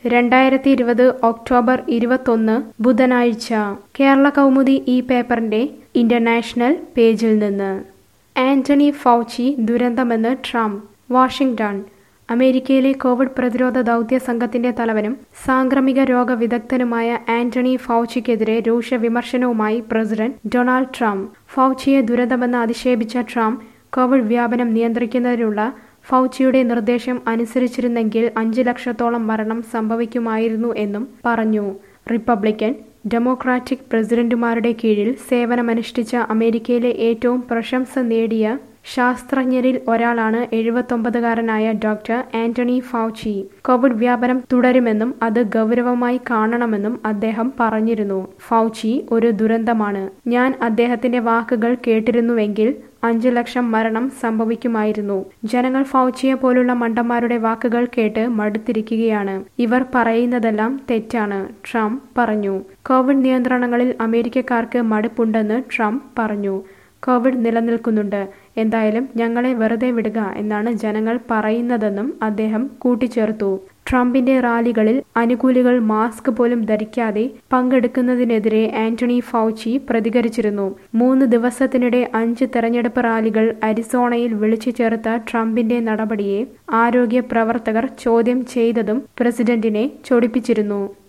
രണ്ടായിരത്തി ഇരുപത് ഒക്ടോബർ ഇരുപത്തൊന്ന് ബുധനാഴ്ച കേരള കൗമുദി ഈ പേപ്പറിന്റെ ഇന്റർനാഷണൽ പേജിൽ നിന്ന് ആന്റണി ഫൗച്ചി ദുരന്തമെന്ന് ട്രംപ് വാഷിംഗ്ടൺ അമേരിക്കയിലെ കോവിഡ് പ്രതിരോധ ദൗത്യ സംഘത്തിന്റെ തലവനും സാംക്രമിക രോഗ വിദഗ്ധനുമായ ആന്റണി ഫൗച്ചിക്കെതിരെ രൂക്ഷ വിമർശനവുമായി പ്രസിഡന്റ് ഡൊണാൾഡ് ട്രംപ് ഫൗച്ചിയെ ദുരന്തമെന്ന് അധിക്ഷേപിച്ച ട്രംപ് കോവിഡ് വ്യാപനം നിയന്ത്രിക്കുന്നതിനുള്ള ഫൗച്ചിയുടെ നിർദ്ദേശം അനുസരിച്ചിരുന്നെങ്കിൽ അഞ്ച് ലക്ഷത്തോളം മരണം സംഭവിക്കുമായിരുന്നു എന്നും പറഞ്ഞു റിപ്പബ്ലിക്കൻ ഡെമോക്രാറ്റിക് പ്രസിഡന്റുമാരുടെ കീഴിൽ സേവനമനുഷ്ഠിച്ച അമേരിക്കയിലെ ഏറ്റവും പ്രശംസ നേടിയ ശാസ്ത്രജ്ഞരിൽ ഒരാളാണ് എഴുപത്തൊമ്പതുകാരനായ ഡോക്ടർ ആന്റണി ഫൗച്ചി കോവിഡ് വ്യാപനം തുടരുമെന്നും അത് ഗൗരവമായി കാണണമെന്നും അദ്ദേഹം പറഞ്ഞിരുന്നു ഫൗച്ചി ഒരു ദുരന്തമാണ് ഞാൻ അദ്ദേഹത്തിന്റെ വാക്കുകൾ കേട്ടിരുന്നുവെങ്കിൽ അഞ്ചു ലക്ഷം മരണം സംഭവിക്കുമായിരുന്നു ജനങ്ങൾ ഫൗച്ചിയെ പോലുള്ള മണ്ടന്മാരുടെ വാക്കുകൾ കേട്ട് മടുത്തിരിക്കുകയാണ് ഇവർ പറയുന്നതെല്ലാം തെറ്റാണ് ട്രംപ് പറഞ്ഞു കോവിഡ് നിയന്ത്രണങ്ങളിൽ അമേരിക്കക്കാർക്ക് മടുപ്പുണ്ടെന്ന് ട്രംപ് പറഞ്ഞു കോവിഡ് നിലനിൽക്കുന്നുണ്ട് എന്തായാലും ഞങ്ങളെ വെറുതെ വിടുക എന്നാണ് ജനങ്ങൾ പറയുന്നതെന്നും അദ്ദേഹം കൂട്ടിച്ചേർത്തു ട്രംപിന്റെ റാലികളിൽ അനുകൂലികൾ മാസ്ക് പോലും ധരിക്കാതെ പങ്കെടുക്കുന്നതിനെതിരെ ആന്റണി ഫൗച്ചി പ്രതികരിച്ചിരുന്നു മൂന്ന് ദിവസത്തിനിടെ അഞ്ച് തെരഞ്ഞെടുപ്പ് റാലികൾ അരിസോണയിൽ വിളിച്ചു ചേർത്ത ട്രംപിന്റെ നടപടിയെ ആരോഗ്യ പ്രവർത്തകർ ചോദ്യം ചെയ്തതും പ്രസിഡന്റിനെ ചൊടിപ്പിച്ചിരുന്നു